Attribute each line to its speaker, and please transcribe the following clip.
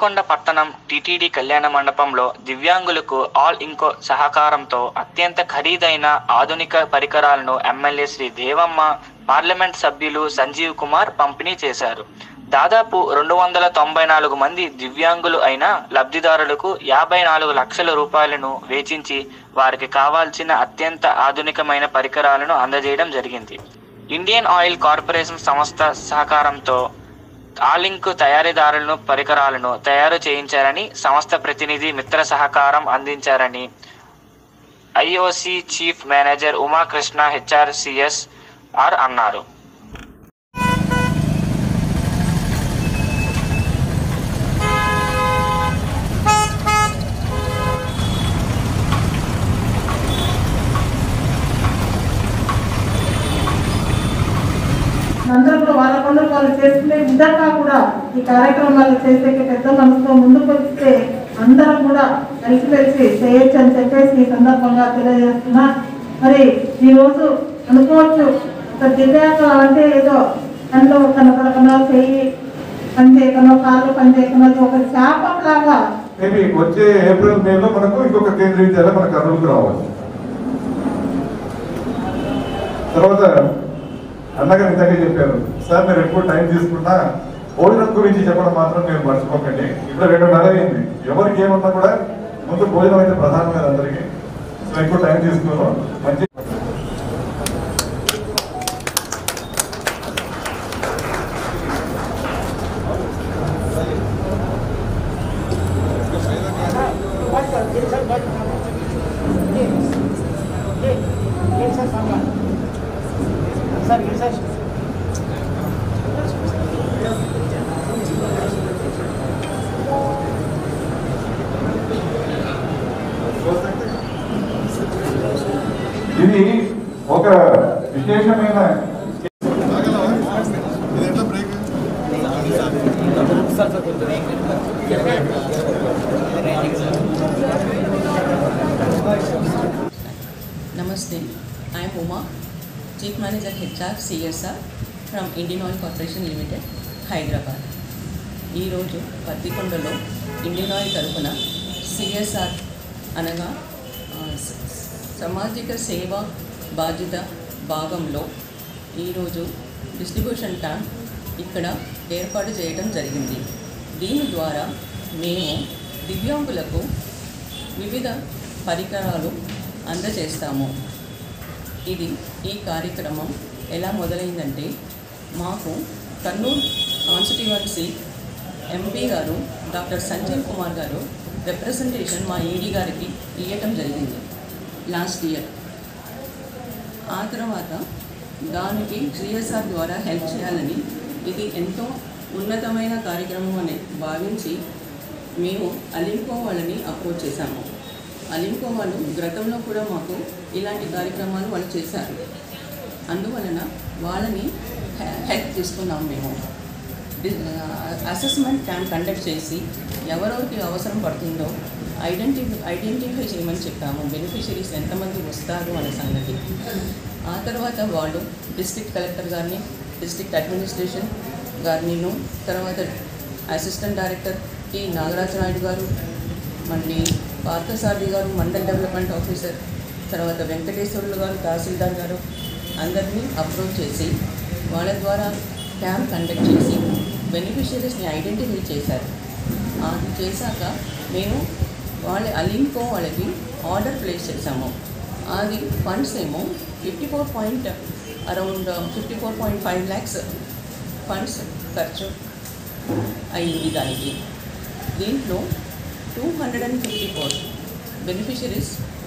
Speaker 1: పత్తికొండ పట్టణం టిటిడి కళ్యాణ మండపంలో దివ్యాంగులకు ఆల్ ఇంకో సహకారంతో అత్యంత ఖరీదైన ఆధునిక పరికరాలను ఎమ్మెల్యే శ్రీ దేవమ్మ పార్లమెంట్ సభ్యులు సంజీవ్ కుమార్ పంపిణీ చేశారు దాదాపు రెండు వందల తొంభై నాలుగు మంది దివ్యాంగులు అయిన లబ్ధిదారులకు యాభై నాలుగు లక్షల రూపాయలను వేచించి వారికి కావాల్సిన అత్యంత ఆధునికమైన పరికరాలను అందజేయడం జరిగింది ఇండియన్ ఆయిల్ కార్పొరేషన్ సంస్థ సహకారంతో ఆలింక్ తయారీదారులను పరికరాలను తయారు చేయించారని సంస్థ ప్రతినిధి మిత్ర సహకారం అందించారని IOC chief manager Umakrishna HRCS R అన్నారు
Speaker 2: అందరూ కూడా వాళ్ళ పనులు వాళ్ళు చేసుకునే విధంగా కూడా ఈ కార్యక్రమాలు చేసే పెద్ద మనసుతో ముందుకు వస్తే అందరం కూడా కలిసిమెలిసి చేయొచ్చు అని చెప్పేసి ఈ సందర్భంగా తెలియజేస్తున్నా మరి ఈ రోజు అనుకోవచ్చు ఒక దివ్యాంగం అంటే ఏదో కళ్ళు కనపడకనో చెయ్యి పని చేయకనో కాళ్ళు పని చేయకనో అది ఒక శాపం లాగా
Speaker 3: మేబీ వచ్చే ఏప్రిల్ మేలో మనకు ఇంకొక కేంద్రీయ విద్యాలయం మన కర్నూలుకు రావాలి తర్వాత అన్నగారు ఇందాకే చెప్పారు సార్ మీరు ఎక్కువ టైం తీసుకున్నా భోజనం గురించి చెప్పడం మాత్రం మీరు మర్చిపోకండి ఇప్పుడు రెండున్నర అయింది ఎవరికి ఏమన్నా కూడా ముందు భోజనం అయితే ప్రధానమైన అందరికీ సో ఎక్కువ టైం తీసుకున్నాను మంచి ఇది ఒక విశేషమైన
Speaker 4: Namaste. I am Uma, Chief Manager HR CSR from Indian Oil Corporation Limited, Hyderabad ఈరోజు పత్తికొండలో ఇండియన్ ఆయిల్ తరపున సిఎస్ఆర్ అనగా ఆ, స- సామాజిక సేవ బాధ్యత భాగంలో ఈరోజు డిస్ట్రిబ్యూషన్ ట్యాంక్ ఇక్కడ ఏర్పాటు చేయడం జరిగింది దీని ద్వారా మేము దివ్యాంగులకు వివిధ పరికరాలు అందజేస్తాము ఇది ఈ కార్యక్రమం ఎలా మొదలైందంటే మాకు కర్నూలు కాన్స్టిట్యువెన్సీ ఎంపీ గారు డాక్టర్ సంజీవ్ కుమార్ గారు రిప్రజెంటేషన్ మా ఈడీ గారికి ఇవ్వటం జరిగింది లాస్ట్ ఇయర్ ఆ తర్వాత దానికి సిఎస్ఆర్ ద్వారా హెల్ప్ చేయాలని ఇది ఎంతో ఉన్నతమైన కార్యక్రమం అని భావించి మేము అలింకో వాళ్ళని అప్రోచ్ చేశాము అలింకో వాళ్ళు గతంలో కూడా మాకు ఇలాంటి కార్యక్రమాలు వాళ్ళు చేశారు అందువలన వాళ్ళని హె- హెల్ప్ తీసుకున్నాం మేము అసెస్మెంట్ క్యాంప్ కండక్ట్ చేసి ఎవరెవరికి అవసరం పడుతుందో ఐడెంటిఫై ఐడెంటిఫై చేయమని చెప్పాము బెనిఫిషరీస్ ఎంతమంది వస్తారు అనే సంగతి ఆ తర్వాత వాళ్ళు డిస్ట్రిక్ట్ కలెక్టర్ గారిని డిస్ట్రిక్ట్ అడ్మినిస్ట్రేషన్ గారిని తర్వాత assistant director T Nagaraja Naidu గారు మళ్ళీ పార్థసారథి గారు మండల్ డెవలప్మెంట్ ఆఫీసర్ తర్వాత వెంకటేశ్వర్లు గారు తహసీల్దార్ గారు అందరినీ అప్రోచ్ చేసి వాళ్ళ ద్వారా క్యాంప్ కండక్ట్ చేసి బెనిఫిషరీస్ని ఐడెంటిఫై చేశారు అది చేశాక మేము వాళ్ళ అలింకో వాళ్ళకి ఆర్డర్ ప్లేస్ చేశాము అది ఫండ్స్ ఏమో fifty four point around fifty four point five lakhs funds ఖర్చు అయ్యింది దానికి దీంట్లో two hundred and fifty four beneficiaries